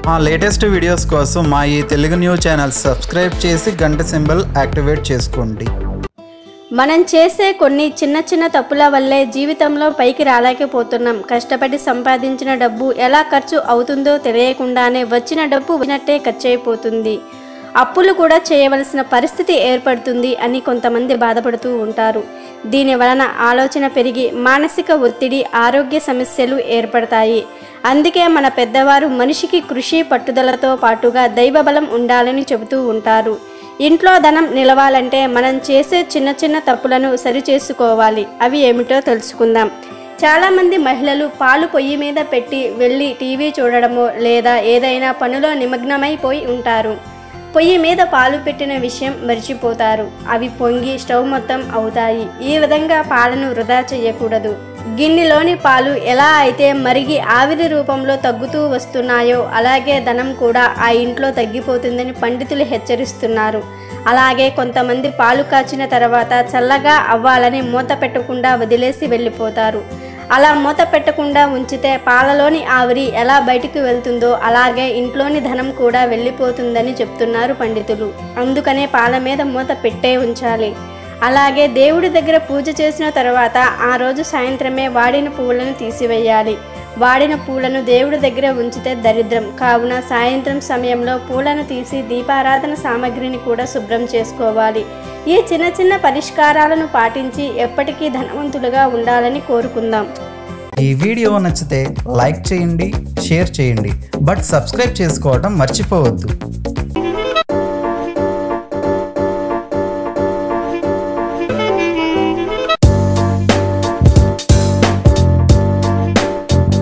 మా latest videos కోసం మా ఈ తెలుగు న్యూస్ ఛానల్ సబ్స్క్రైబ్ చేసి గంట సింబల్ యాక్టివేట్ చేసుకోండి మనం చేసే కొన్ని చిన్న చిన్న తప్పుల వల్లే జీవితంలో పైకి రాలేకపోతున్నాం కష్టపడి సంపాదించిన డబ్బు ఎలా ఖర్చు అవుతుందో తెలియకుండానే వచ్చిన డబ్బు వచ్చినట్టే ఖర్చు అయిపోతుంది అప్పులు కూడా చేయవలసిన పరిస్థితి ఏర్పడుతుంది అని కొంతమంది బాధపడుతూ ఉంటారు దీని వలన ఆలోచన పెరిగి మానసిక ఒత్తిడి ఆరోగ్య సమస్యలు ఏర్పడతాయి అందుకే మన పెద్దవారు మనిషికి కృషి పట్టుదలతో పాటుగా దైవబలం ఉండాలని చెబుతూ ఉంటారు ఇంట్లో ధనం నిలవాలంటే మనం చేసే చిన్న చిన్న తప్పులను సరిచేసుకోవాలి అవి ఏమిటో తెలుసుకుందాం చాలామంది మహిళలు పాలు పొయ్యి మీద పెట్టి వెళ్ళి టీవీ చూడడమో లేదా ఏదైనా పనిలో నిమగ్నమైపోయి ఉంటారు పొయ్యి మీద పాలు పెట్టిన విషయం మర్చిపోతారు అవి పొంగి స్టవ్ మొత్తం అవుతాయి ఈ విధంగా పాలను వృధా చేయకూడదు గిన్నెలోని పాలు ఎలా అయితే మరిగి ఆవిరి రూపంలో తగ్గుతూ వస్తున్నాయో అలాగే ధనం కూడా ఆ ఇంట్లో తగ్గిపోతుందని పండితులు హెచ్చరిస్తున్నారు అలాగే కొంతమంది పాలు కాచిన తర్వాత చల్లగా అవ్వాలని మూత పెట్టకుండా వదిలేసి వెళ్ళిపోతారు అలా మూత పెట్టకుండా ఉంచితే పాలలోని ఆవిరి ఎలా బయటికి వెళ్తుందో అలాగే ఇంట్లోని ధనం కూడా వెళ్ళిపోతుందని చెప్తున్నారు పండితులు అందుకనే పాల మీద మూత పెట్టే ఉంచాలి అలాగే దేవుడి దగ్గర పూజ చేసిన తర్వాత ఆ రోజు సాయంత్రమే వాడిన పువ్వులను తీసివేయాలి వాడిన పూలను దేవుడి దగ్గర ఉంచితే దరిద్రం కావున సాయంత్రం సమయంలో పూలను తీసి దీపారాధన సామాగ్రిని కూడా శుభ్రం చేసుకోవాలి ఈ చిన్న చిన్న పరిష్కారాలను పాటించి ఎప్పటికీ ధనవంతులుగా ఉండాలని కోరుకుందాం ఈ వీడియో నచ్చితే లైక్ చేయండి షేర్ చేయండి బట్ సబ్స్క్రైబ్ చేసుకోవడం మర్చిపోవద్దు